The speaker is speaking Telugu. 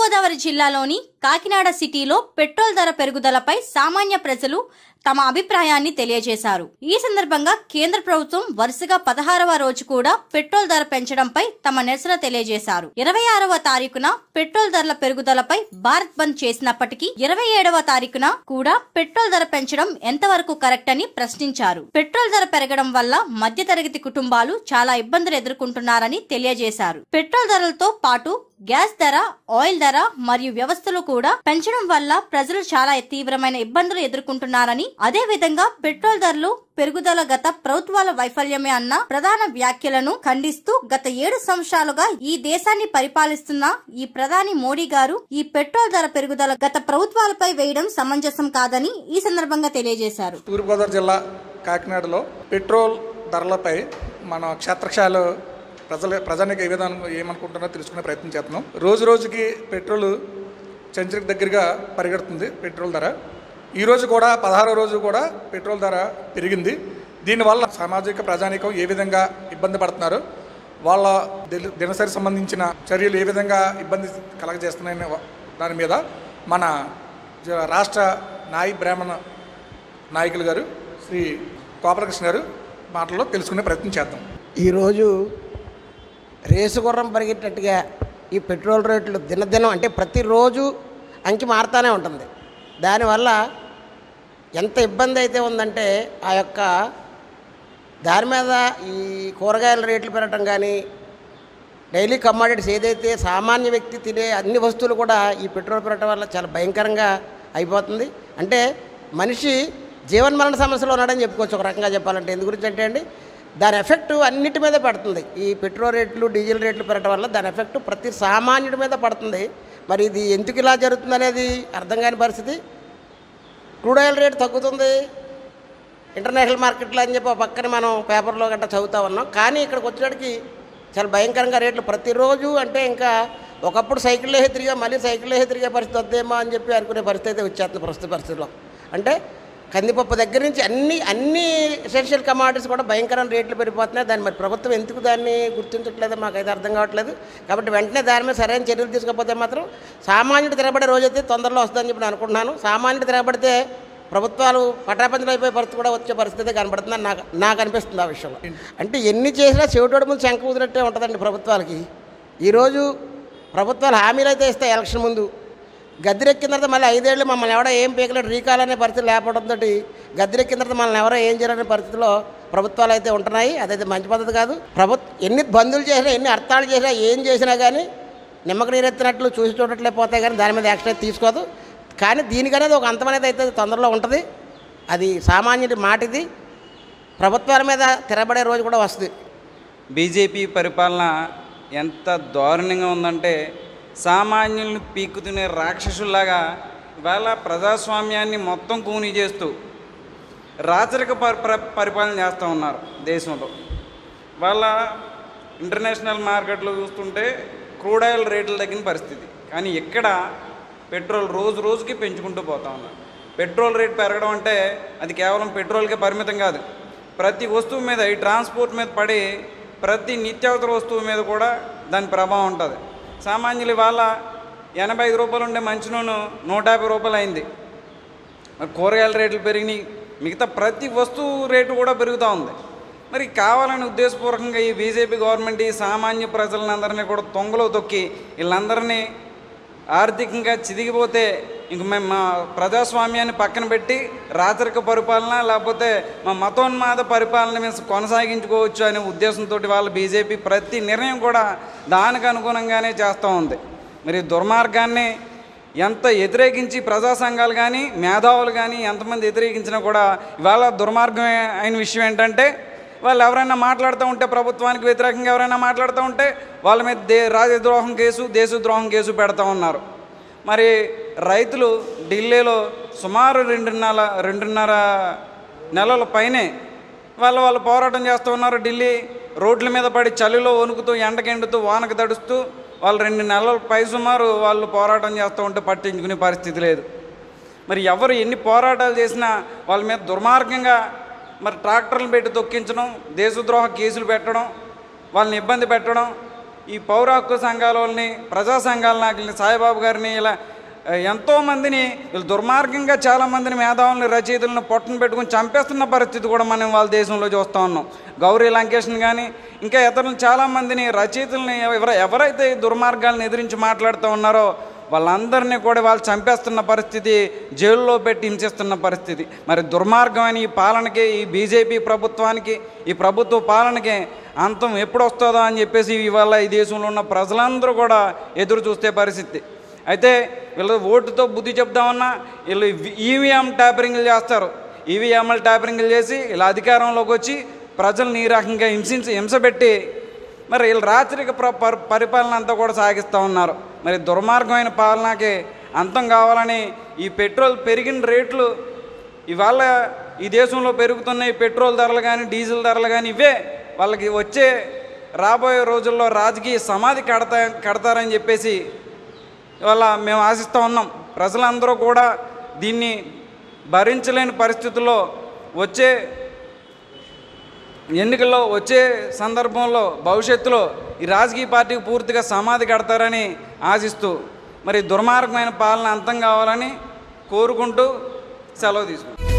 తూర్పుగోదావరి జిల్లాలోని కాకినాడ సిటీలో పెట్రోల్ ధర పెరుగుదలపై సామాన్య ప్రజలు తమ అభిప్రాయాన్ని తెలియజేశారు ఈ సందర్భంగా కేంద్ర ప్రభుత్వం వరుసగా పదహారవ రోజు కూడా పెట్రోల్ ధర పెంచడంపై తమ నిరసన తెలియజేశారు ఇరవై ఆరవ తారీఖున పెట్రోల్ ధరల పెరుగుదలపై భారత్ బంద్ చేసినప్పటికీ ఇరవై ఏడవ తారీఖున కూడా పెట్రోల్ ధర పెంచడం ఎంతవరకు కరెక్ట్ అని ప్రశ్నించారు పెట్రోల్ ధర పెరగడం వల్ల మధ్యతరగతి కుటుంబాలు చాలా ఇబ్బందులు ఎదుర్కొంటున్నారని తెలియజేశారు పెట్రోల్ ధరలతో పాటు గ్యాస్ ధర ఆయిల్ ధర మరియు వ్యవస్థలు కూడా పెంచడం వల్ల ప్రజలు చాలా తీవ్రమైన ఇబ్బందులు ఎదుర్కొంటున్నారని అదే విధంగా పెట్రోల్ ధరలు పెరుగుదల గత ప్రభుత్వాల వైఫల్యమే అన్న ప్రధాన వ్యాఖ్యలను ఖండిస్తూ గత ఏడు సంవత్సరాలుగా ఈ దేశాన్ని పరిపాలిస్తున్న ఈ ప్రధాని మోడీ గారు ఈ పెట్రోల్ ధర పెరుగుదల గత ప్రభుత్వాలపై వేయడం సమంజసం కాదని ఈ సందర్భంగా తెలియజేశారు తూర్పుగోదావరి జిల్లా కాకినాడలో పెట్రోల్ ధరలపై మన క్షేత్రక్షాలు ప్రజల ప్రజానికి ఏ విధానం ఏమనుకుంటున్నారో తెలుసుకునే ప్రయత్నం చేస్తున్నాం రోజు రోజుకి పెట్రోల్ సెంచరీకి దగ్గరగా పరిగెడుతుంది పెట్రోల్ ధర ఈ రోజు కూడా పదహారో రోజు కూడా పెట్రోల్ ధర పెరిగింది దీనివల్ల సామాజిక ప్రజానీకం ఏ విధంగా ఇబ్బంది పడుతున్నారు వాళ్ళ దిన- దినసరి సంబంధించిన చర్యలు ఏ విధంగా ఇబ్బంది కలగజేస్తున్నాయనే వ- దాని మీద మన జ- రాష్ట్ర నాయి బ్రాహ్మణ నాయకులు గారు శ్రీ కోపలకృష్ణ గారు మాటల్లో తెలుసుకునే ప్రయత్నం చేద్దాం ఈరోజు రేసు గుర్రం పరిగెట్టినట్టుగా ఈ పెట్రోల్ రేట్లు దినదినం అంటే ప్రతిరోజు అంకి మారుతూనే ఉంటుంది దానివల్ల ఎంత ఇబ్బంది అయితే ఉందంటే ఆ యొక్క దాని మీద ఈ కూరగాయల రేట్లు పెరగటం కానీ డైలీ కమాడిటీస్ ఏదైతే సామాన్య వ్యక్తి తినే అన్ని వస్తువులు కూడా ఈ పెట్రోల్ పెరగటం వల్ల చాలా భయంకరంగా అయిపోతుంది అంటే మనిషి జీవన్మరణ సమస్యలో ఉన్నాడని చెప్పుకోవచ్చు ఒక రకంగా చెప్పాలంటే ఎందు గురించి అంటే అండి దాని ఎఫెక్ట్ అన్నిటి మీద పడుతుంది ఈ పెట్రోల్ రేట్లు డీజిల్ రేట్లు పెరగడం వల్ల దాని ఎఫెక్ట్ ప్రతి సామాన్యుడి మీద పడుతుంది మరి ఇది ఎందుకు ఇలా జరుగుతుంది అనేది అర్థం కాని పరిస్థితి క్రూడ్ ఆయిల్ రేటు తగ్గుతుంది ఇంటర్నేషనల్ మార్కెట్లో అని చెప్పి ఒక పక్కన మనం పేపర్లో గట్రా చదువుతా ఉన్నాం కానీ ఇక్కడికి వచ్చేటికి చాలా భయంకరంగా రేట్లు ప్రతిరోజు అంటే ఇంకా ఒకప్పుడు సైకిల్ వేసి తిరిగా మళ్ళీ సైకిల్ వేసి తిరిగే పరిస్థితి వద్దేమో అని చెప్పి అనుకునే పరిస్థితి అయితే వచ్చేస్తుంది ప్రస్తుత పరిస్థితిలో అంటే కందిపప్పు దగ్గర నుంచి అన్ని అన్ని ఎసెన్షియల్ కమాడిటీస్ కూడా భయంకరమైన రేట్లు పెరిగిపోతున్నాయి దాన్ని మరి ప్రభుత్వం ఎందుకు దాన్ని గుర్తించట్లేదో మాకైతే అర్థం కావట్లేదు కాబట్టి వెంటనే దాని మీద సరైన చర్యలు తీసుకోకపోతే మాత్రం సామాన్యుడు తిరగబడే రోజైతే తొందరలో వస్తుందని చెప్పి నేను అనుకుంటున్నాను సామాన్యుడు తిరగబడితే ప్రభుత్వాలు పటాపంచలు అయిపోయే పరిస్థితి కూడా వచ్చే పరిస్థితి కనబడుతుందని నాకు నాకు అనిపిస్తుంది ఆ విషయంలో అంటే ఎన్ని చేసినా చెవిటోడి ముందు శంఖ కుదిరినట్టే ఉంటుందండి ప్రభుత్వాలకి ఈరోజు ప్రభుత్వాలు హామీలు అయితే ఇస్తాయి ఎలక్షన్ ముందు గద్దెరెక్కిన తర్వాత మళ్ళీ ఐదేళ్ళు మమ్మల్ని ఎవడో ఏం పీకలేడు రీకాల్ అనే పరిస్థితి లేకపోవడంతో గద్దెరెక్కిన తర్వాత మనల్ని ఎవరో ఏం చేయాలనే పరిస్థితిలో ప్రభుత్వాలు అయితే ఉంటున్నాయి అదైతే మంచి పద్ధతి కాదు ప్రభుత్వం ఎన్ని బంధులు చేసినా ఎన్ని అర్థాలు చేసినా ఏం చేసినా కానీ నిమ్మక నీరెత్తినట్లు చూసి చూడట్లే పోతాయి కానీ దాని మీద యాక్షన్ అయితే తీసుకోదు కానీ దీనికనేది ఒక అంతం అనేది అయితే తొందరలో ఉంటుంది అది సామాన్యుడి మాట ఇది ప్రభుత్వాల మీద తిరబడే రోజు కూడా వస్తుంది బీజేపీ పరిపాలన ఎంత దారుణంగా ఉందంటే సామాన్యులను పీక్కుతునే రాక్షసుల్లాగా ఇవాళ ప్రజాస్వామ్యాన్ని మొత్తం కూని చేస్తూ రాచరిక పరి పరి- పరిపాలన చేస్తూ ఉన్నారు దేశంలో వాళ్ళ ఇంటర్నేషనల్ మార్కెట్లో చూస్తుంటే క్రూడ్ ఆయిల్ రేట్లు తగ్గిన పరిస్థితి కానీ ఇక్కడ పెట్రోల్ రోజు రోజుకి పెంచుకుంటూ పోతా ఉన్నారు పెట్రోల్ రేట్ పెరగడం అంటే అది కేవలం పెట్రోల్కే పరిమితం కాదు ప్రతి వస్తువు మీద ఈ ట్రాన్స్పోర్ట్ మీద పడి ప్రతి నిత్యావసర వస్తువు మీద కూడా దాని ప్రభావం ఉంటుంది సామాన్యులు ఇవాళ ఎనభై ఐదు రూపాయలు ఉండే మంచి నూనె నూట యాభై రూపాయలు అయింది మరి కూరగాయల రేట్లు పెరిగినాయి మిగతా ప్రతి వస్తువు రేటు కూడా పెరుగుతూ ఉంది మరి కావాలని ఉద్దేశపూర్వకంగా ఈ బీజేపీ గవర్నమెంట్ ఈ సామాన్య ప్రజలందరినీ కూడా తొంగలో తొక్కి వీళ్ళందరినీ ఆర్థికంగా చిదిగిపోతే ఇంక మేము మా ప్రజాస్వామ్యాన్ని పక్కన పెట్టి రాచరిక పరిపాలన లేకపోతే మా మతోన్మాద పరిపాలన మేము కొనసాగించుకోవచ్చు అనే ఉద్దేశంతో వాళ్ళ బీజేపీ ప్రతి నిర్ణయం కూడా దానికి అనుగుణంగానే చేస్తూ ఉంది మరి ఈ దుర్మార్గాన్ని ఎంత వ్యతిరేకించి ప్రజా సంఘాలు కానీ మేధావులు కానీ ఎంతమంది వ్యతిరేకించినా కూడా ఇవాళ దుర్మార్గం అయిన విషయం ఏంటంటే వాళ్ళు ఎవరైనా మాట్లాడుతూ ఉంటే ప్రభుత్వానికి వ్యతిరేకంగా ఎవరైనా మాట్లాడుతూ ఉంటే వాళ్ళ మీద దే రాజద్రోహం కేసు దేశద్రోహం కేసు పెడతా ఉన్నారు మరి రైతులు ఢిల్లీలో సుమారు రెండున్నర రెండున్నర నెలల పైనే వాళ్ళు వాళ్ళు పోరాటం చేస్తూ ఉన్నారు ఢిల్లీ రోడ్ల మీద పడి చలిలో వణుకుతూ ఎండకెండుతూ వానకు తడుస్తూ వాళ్ళు రెండు నెలల పై సుమారు వాళ్ళు పోరాటం చేస్తూ ఉంటే పట్టించుకునే పరిస్థితి లేదు మరి ఎవరు ఎన్ని పోరాటాలు చేసినా వాళ్ళ మీద దుర్మార్గంగా మరి ట్రాక్టర్లు పెట్టి తొక్కించడం దేశద్రోహ కేసులు పెట్టడం వాళ్ళని ఇబ్బంది పెట్టడం ఈ పౌర హక్కు సంఘాల వాళ్ళని ప్రజా సంఘాల నాయకుల్ని సాయిబాబు గారిని ఇలా ఆ, ఎంతో మందిని వీళ్ళు దుర్మార్గంగా చాలా మందిని మేధావులను రచయితలను పొట్టను పెట్టుకుని చంపేస్తున్న పరిస్థితి కూడా మనం వాళ్ళ దేశంలో చూస్తూ ఉన్నాం గౌరీ లంకేష్ని కానీ ఇంకా ఇతరులను చాలామందిని రచయితల్ని ఎవర ఎవరైతే ఈ దుర్మార్గాలను ఎదిరించి మాట్లాడుతూ ఉన్నారో వాళ్ళందరినీ కూడా వాళ్ళు చంపేస్తున్న పరిస్థితి జైల్లో పెట్టి హింసిస్తున్న పరిస్థితి మరి దుర్మార్గమైన ఈ పాలనకి ఈ బీజేపీ ప్రభుత్వానికి ఈ ప్రభుత్వ పాలనకి అంతం ఎప్పుడు వస్తుందో అని చెప్పేసి ఇవాళ ఈ దేశంలో ఉన్న ప్రజలందరూ కూడా ఎదురు చూస్తే పరిస్థితి అయితే వీళ్ళు ఓటుతో బుద్ధి చెప్దామన్నా వీళ్ళు ఈవీఎం ట్యాపరింగ్లు చేస్తారు ఈవీఎంలు ట్యాపరింగ్లు చేసి ఇలా అధికారంలోకి వచ్చి ప్రజల్ని ఈ రకంగా హింసించి హింసపెట్టి మరి వీళ్ళు రాత్రిక ప్ర పరి- పరిపాలన అంతా కూడా సాగిస్తూ ఉన్నారు మరి దుర్మార్గమైన పాలనకి అంతం కావాలని ఈ పెట్రోల్ పెరిగిన రేట్లు ఇవాళ ఈ దేశంలో పెరుగుతున్న ఈ పెట్రోల్ ధరలు కానీ డీజిల్ ధరలు కానీ ఇవే వాళ్ళకి వచ్చే రాబోయే రోజుల్లో రాజకీయ సమాధి కడతా కడతారని చెప్పేసి ఇవాళ మేము ఆశిస్తూ ఉన్నాం ప్రజలందరూ కూడా దీన్ని భరించలేని పరిస్థితుల్లో వచ్చే ఎన్నికల్లో వచ్చే సందర్భంలో భవిష్యత్తులో ఈ రాజకీయ పార్టీకి పూర్తిగా సమాధి కడతారని ఆశిస్తూ మరి దుర్మార్గమైన పాలన అంతం కావాలని కోరుకుంటూ సెలవు తీసుకుంటాం